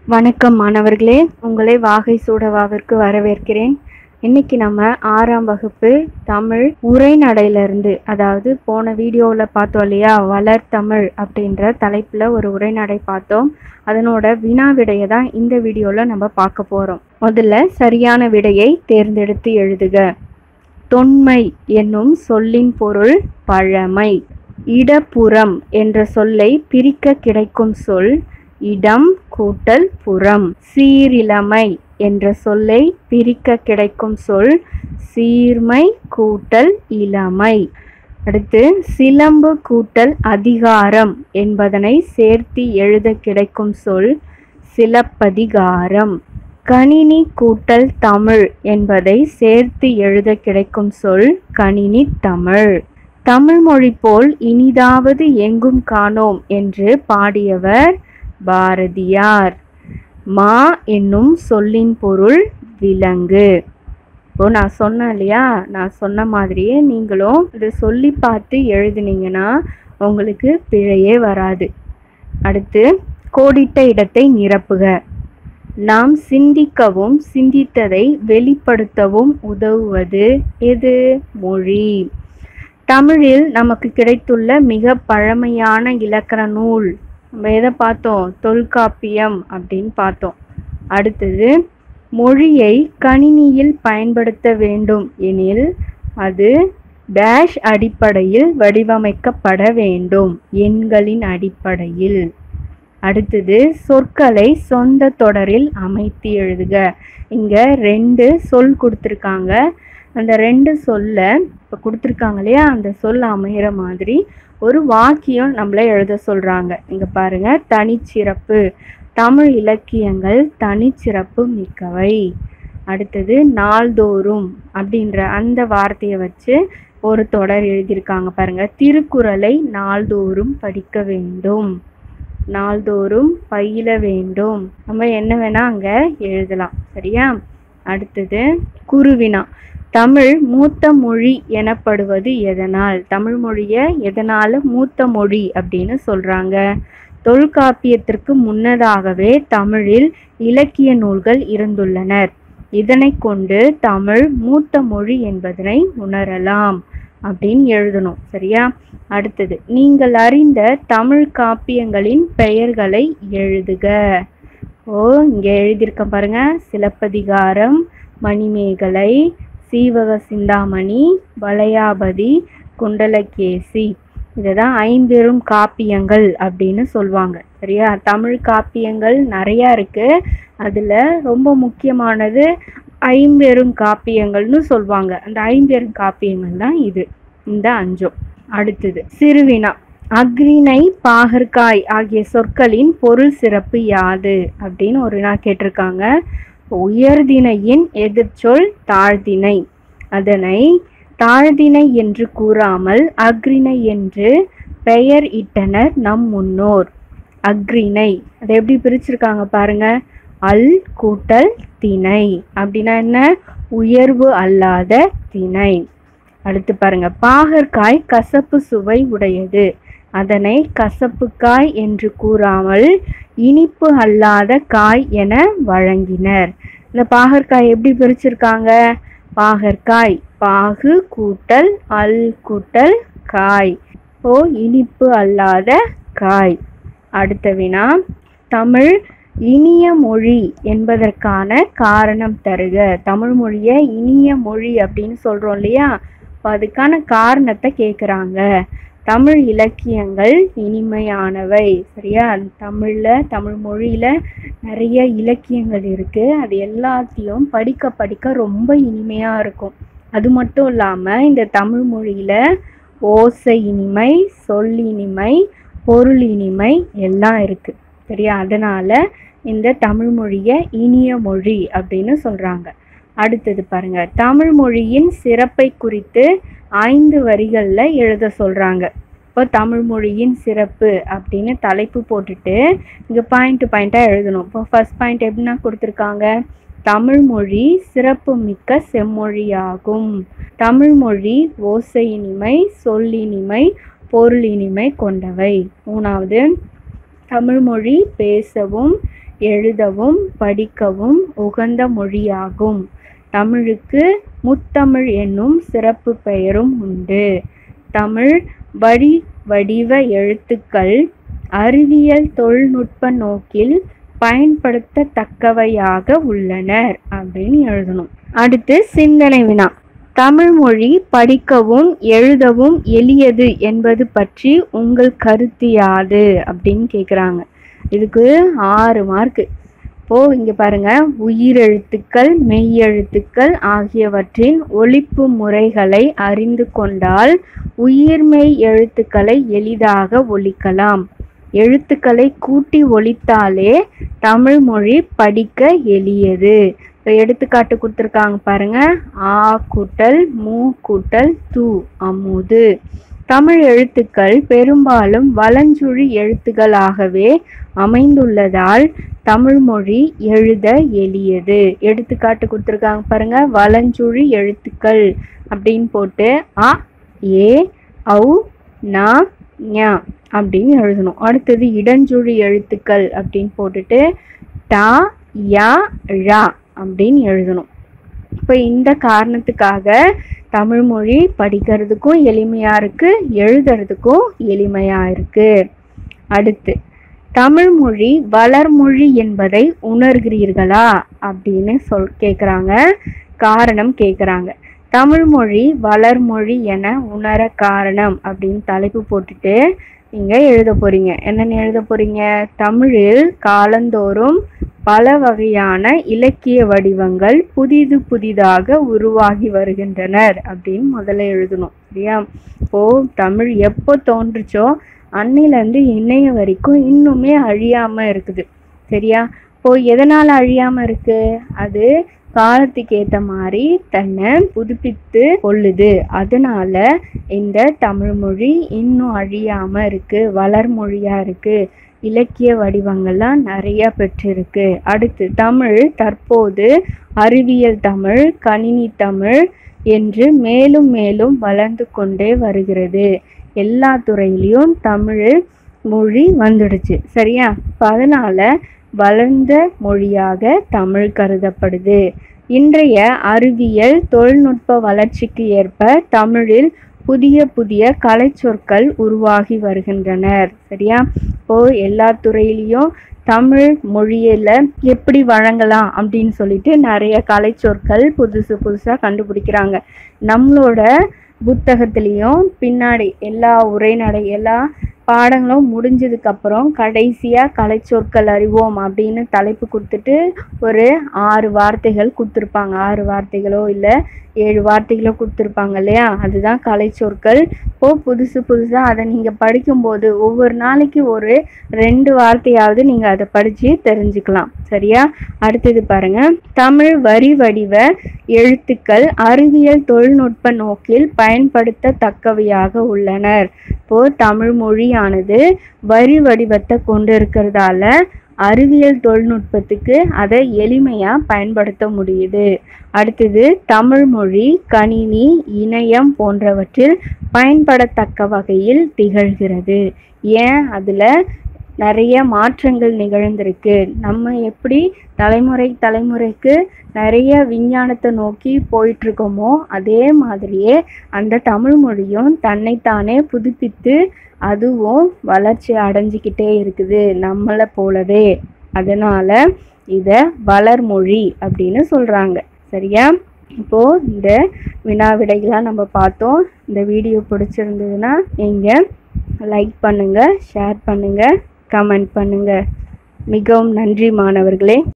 வணக்கம் மாணவர்களே உங்களை வாகை சூடவாவிற்கு வரவேற்கிறேன் இன்னைக்கு நம்ம ஆறாம் வகுப்பு தமிழ் உரைநடையிலிருந்து அதாவது போன வீடியோவில் பார்த்தோம் இல்லையா வளர் தமிழ் அப்படின்ற தலைப்பில் ஒரு உரைநடை பார்த்தோம் அதனோட வினா விடையை தான் இந்த வீடியோவில் நம்ம பார்க்க போகிறோம் முதல்ல சரியான விடையை தேர்ந்தெடுத்து எழுதுக தொன்மை என்னும் சொல்லின் பொருள் பழமை இடப்புறம் என்ற சொல்லை பிரிக்க கிடைக்கும் சொல் இடம் கூட்டல் புறம் சீரிளமை என்ற சொல்லை பிரிக்க கிடைக்கும் சொல் சீர்மை கூட்டல் இளமை அடுத்து சிலம்பு கூட்டல் அதிகாரம் என்பதனை சேர்த்து எழுத கிடைக்கும் சொல் சிலப்பதிகாரம் கணினி கூட்டல் தமிழ் என்பதை சேர்த்து எழுத கிடைக்கும் சொல் கணினி தமிழ் தமிழ் மொழி போல் இனிதாவது எங்கும் காணோம் என்று பாடியவர் பாரதியார் மா என்னும் சொல்லின் பொருள் விலங்கு இப்போ நான் சொன்னேன் இல்லையா நான் சொன்ன மாதிரியே நீங்களும் இதை சொல்லி பார்த்து எழுதுனீங்கன்னா உங்களுக்கு பிழையே வராது அடுத்து கோடிட்ட இடத்தை நிரப்புக நாம் சிந்திக்கவும் சிந்தித்ததை வெளிப்படுத்தவும் உதவுவது எது மொழி தமிழில் நமக்கு கிடைத்துள்ள மிக பழமையான இலக்கண நூல் நம்ம எதை பார்த்தோம் தொல்காப்பியம் அப்படின்னு பார்த்தோம் அடுத்தது மொழியை கணினியில் பயன்படுத்த வேண்டும் எனில் அது டேஷ் அடிப்படையில் வடிவமைக்கப்பட வேண்டும் எண்களின் அடிப்படையில் அடுத்தது சொற்களை சொந்த தொடரில் அமைத்து எழுதுக இங்க ரெண்டு சொல் கொடுத்துருக்காங்க அந்த ரெண்டு சொல்ல இப்போ கொடுத்துருக்காங்க இல்லையா அந்த சொல் அமைகிற மாதிரி ஒரு வாக்கியம் நம்மள எழுத சொல்றாங்க இங்க பாருங்க தனிச்சிறப்பு தமிழ் இலக்கியங்கள் தனிச்சிறப்பு மிக்கவை அடுத்தது நாள்தோறும் அப்படின்ற அந்த வார்த்தையை வச்சு ஒரு தொடர் எழுதியிருக்காங்க பாருங்க திருக்குறளை நாள்தோறும் படிக்க வேண்டும் நாள்தோறும் பயில வேண்டும் நம்ம என்ன வேணா அங்க எழுதலாம் சரியா அடுத்தது குருவினா தமிழ் மூத்த மொழி எனப்படுவது எதனால் தமிழ் மொழியை எதனால மூத்த மொழி அப்படின்னு சொல்றாங்க தொல்காப்பியத்திற்கு முன்னதாகவே தமிழில் இலக்கிய நூல்கள் இருந்துள்ளனர் இதனை கொண்டு தமிழ் மூத்த மொழி என்பதனை உணரலாம் அப்படின்னு எழுதணும் சரியா அடுத்தது நீங்கள் அறிந்த தமிழ் காப்பியங்களின் பெயர்களை எழுதுக ஓ இங்க எழுதியிருக்க பாருங்க சிலப்பதிகாரம் மணிமேகலை சீவக சிந்தாமணி வளையாபதி குண்டலகேசி இதுதான் ஐம்பெரும் காப்பியங்கள் அப்படின்னு சொல்லுவாங்க சரியா தமிழ் காப்பியங்கள் நிறையா இருக்கு அதுல ரொம்ப முக்கியமானது ஐம்பெரும் காப்பியங்கள்னு சொல்லுவாங்க அந்த ஐம்பெரும் காப்பியங்கள் தான் இது இந்த அஞ்சும் அடுத்தது சிறுவினா அக்ரிணை பாகற்காய் ஆகிய சொற்களின் பொருள் சிறப்பு யாது அப்படின்னு ஒரு வினா கேட்டிருக்காங்க உயர்திணையின் எதிர்ச்சொல் தாழ்திணை அதனை தாழ்திணை என்று கூறாமல் அக்ரிணை என்று பெயர் இட்டனர் நம் முன்னோர் அக்ரிணை அதை எப்படி பிரிச்சிருக்காங்க பாருங்க அல் கூட்டல் திணை அப்படின்னா என்ன உயர்வு அல்லாத திணை அடுத்து பாருங்க பாகற்காய் கசப்பு சுவை உடையது அதனை கசப்புக்காய் என்று கூறாமல் இனிப்பு அல்லாத காய் என வழங்கினர் இந்த பாகற்காய் எப்படி பிரிச்சிருக்காங்க பாகற்காய் பாகு கூட்டல் அல் கூட்டல் காய் ஓ இனிப்பு அல்லாத காய் அடுத்த வினா தமிழ் இனிய மொழி என்பதற்கான காரணம் தருக தமிழ் மொழியை இனிய மொழி அப்படின்னு சொல்றோம் இல்லையா இப்போ அதுக்கான காரணத்தை கேட்குறாங்க தமிழ் இலக்கியங்கள் இனிமையானவை சரியா தமிழ்ல தமிழ் மொழியில நிறைய இலக்கியங்கள் இருக்கு அது எல்லாத்தையும் படிக்க படிக்க ரொம்ப இனிமையா இருக்கும் அது மட்டும் இல்லாம இந்த தமிழ் மொழியில ஓசை இனிமை சொல் இனிமை பொருள் இனிமை எல்லாம் இருக்கு சரியா அதனால இந்த தமிழ் மொழியை இனிய மொழி அப்படின்னு சொல்றாங்க அடுத்தது பாருங்க தமிழ் மொழியின் சிறப்பை குறித்து ஐந்து வரிகள்ல எழுத சொல்றாங்க இப்போ தமிழ் மொழியின் சிறப்பு அப்படின்னு தலைப்பு போட்டுட்டு இங்க பாயிண்ட் பாயிண்டா எழுதணும் இப்போ ஃபர்ஸ்ட் பாயிண்ட் எப்படின்னா கொடுத்துருக்காங்க தமிழ் மொழி சிறப்பு மிக்க செம்மொழியாகும் தமிழ் மொழி ஓசை இனிமை சொல் இனிமை பொருள் இனிமை கொண்டவை மூணாவது தமிழ் மொழி பேசவும் எழுதவும் படிக்கவும் உகந்த மொழியாகும் தமிழுக்கு முத்தமிழ் என்னும் சிறப்பு பெயரும் உண்டு தமிழ் வழி வடிவ எழுத்துக்கள் அறிவியல் தொழில்நுட்ப நோக்கில் பயன்படுத்தத்தக்கவையாக உள்ளனர் அப்படின்னு எழுதணும் அடுத்து சிந்தனை வினா தமிழ் மொழி படிக்கவும் எழுதவும் எளியது என்பது பற்றி உங்கள் கருத்து யாது அப்படின்னு கேட்குறாங்க இதுக்கு ஆறு மார்க்கு இப்போ இங்க பாருங்க உயிரெழுத்துக்கள் மெய்யெழுத்துக்கள் ஆகியவற்றின் ஒலிப்பு முறைகளை அறிந்து கொண்டால் உயிர்மெய் எழுத்துக்களை எளிதாக ஒலிக்கலாம் எழுத்துக்களை கூட்டி ஒலித்தாலே தமிழ் மொழி படிக்க எளியது இப்போ எடுத்துக்காட்டு கொடுத்துருக்காங்க பாருங்க ஆ கூட்டல் மூ கூட்டல் தூ அமுது தமிழ் எழுத்துக்கள் பெரும்பாலும் வலஞ்சுழி எழுத்துக்களாகவே அமைந்துள்ளதால் தமிழ் மொழி எழுத எளியது எடுத்துக்காட்டு கொடுத்துருக்காங்க பாருங்க வலஞ்சுழி எழுத்துக்கள் அப்படின்னு போட்டு அ ஏ ஔ நா ஞா அப்படின்னு எழுதணும் அடுத்தது இடஞ்சுழி எழுத்துக்கள் அப்படின்னு போட்டுட்டு டா யா ழா அப்படின்னு எழுதணும் இப்போ இந்த காரணத்துக்காக தமிழ் மொழி படிக்கிறதுக்கும் எளிமையா இருக்கு எழுதுறதுக்கும் எளிமையா இருக்கு அடுத்து தமிழ் மொழி வளர்மொழி என்பதை உணர்கிறீர்களா அப்படின்னு சொல் கேட்குறாங்க காரணம் கேட்குறாங்க தமிழ் மொழி வளர்மொழி என உணர காரணம் அப்படின்னு தலைப்பு போட்டுட்டு நீங்க எழுத போறீங்க என்னென்னு எழுத போறீங்க தமிழில் காலந்தோறும் பல வகையான இலக்கிய வடிவங்கள் புதிது புதிதாக உருவாகி வருகின்றனர் அப்படின்னு முதல்ல எழுதணும் சரியா இப்போ தமிழ் எப்போ தோன்றுச்சோ அன்னிலேருந்து இன்னைய வரைக்கும் இன்னுமே அழியாம இருக்குது சரியா இப்போ எதனால அழியாம இருக்கு அது காலத்துக்கு ஏத்த மாதிரி தன்னை புதுப்பித்து கொள்ளுது அதனால இந்த தமிழ் மொழி இன்னும் அழியாம இருக்கு வளர்மொழியா இருக்கு இலக்கிய வடிவங்கள்லாம் நிறைய பெற்றிருக்கு அடுத்து தமிழ் தற்போது அறிவியல் தமிழ் கணினி தமிழ் என்று மேலும் மேலும் வளர்ந்து கொண்டே வருகிறது எல்லா துறையிலையும் தமிழ் மொழி வந்துடுச்சு சரியா இப்போ அதனால வளர்ந்த மொழியாக தமிழ் கருதப்படுது இன்றைய அறிவியல் தொழில்நுட்ப வளர்ச்சிக்கு ஏற்ப தமிழில் புதிய புதிய கலைச்சொற்கள் உருவாகி வருகின்றனர் சரியா இப்போ எல்லா துறையிலையும் தமிழ் மொழியில எப்படி வழங்கலாம் அப்படின்னு சொல்லிட்டு நிறைய கலைச்சொற்கள் புதுசு புதுசாக கண்டுபிடிக்கிறாங்க நம்மளோட புத்தகத்திலையும் பின்னாடி எல்லா உரைநடை எல்லா பாடங்களும் முடிஞ்சதுக்கு அப்புறம் கடைசியா கலைச்சொற்கள் அறிவோம் அப்படின்னு தலைப்பு கொடுத்துட்டு ஒரு ஆறு வார்த்தைகள் கொடுத்துருப்பாங்க ஆறு வார்த்தைகளோ இல்லை ஏழு வார்த்தைகளோ கொடுத்துருப்பாங்க இல்லையா அதுதான் கலைச்சொற்கள் இப்போ புதுசு புதுசா அதை நீங்க படிக்கும்போது ஒவ்வொரு நாளைக்கு ஒரு ரெண்டு வார்த்தையாவது நீங்க அதை படிச்சு தெரிஞ்சுக்கலாம் சரியா அடுத்தது பாருங்க தமிழ் வரி வடிவ எழுத்துக்கள் அறிவியல் தொழில்நுட்ப நோக்கில் பயன்படுத்தத்தக்கவையாக உள்ளனர் இப்போ தமிழ் மொழியானது வரி வடிவத்தை கொண்டு இருக்கிறதால அறிவியல் தொழில்நுட்பத்துக்கு அதை எளிமையா பயன்படுத்த முடியுது அடுத்தது தமிழ் மொழி கணினி இணையம் போன்றவற்றில் பயன்படத்தக்க வகையில் திகழ்கிறது ஏன் அதுல நிறைய மாற்றங்கள் நிகழ்ந்திருக்கு நம்ம எப்படி தலைமுறை தலைமுறைக்கு நிறைய விஞ்ஞானத்தை நோக்கி போயிட்டு இருக்கோமோ அதே மாதிரியே அந்த தமிழ் மொழியும் தன்னைத்தானே புதுப்பித்து அதுவும் வளர்ச்சி அடைஞ்சிக்கிட்டே இருக்குது நம்மளை போலவே அதனால இதை வளர்மொழி அப்படின்னு சொல்றாங்க சரியா இப்போ இந்த வினா விடைகளாக நம்ம பார்த்தோம் இந்த வீடியோ பிடிச்சிருந்ததுன்னா நீங்கள் லைக் பண்ணுங்க ஷேர் பண்ணுங்க கமெண்ட் பண்ணுங்க மிகவும் நன்றி மாணவர்களே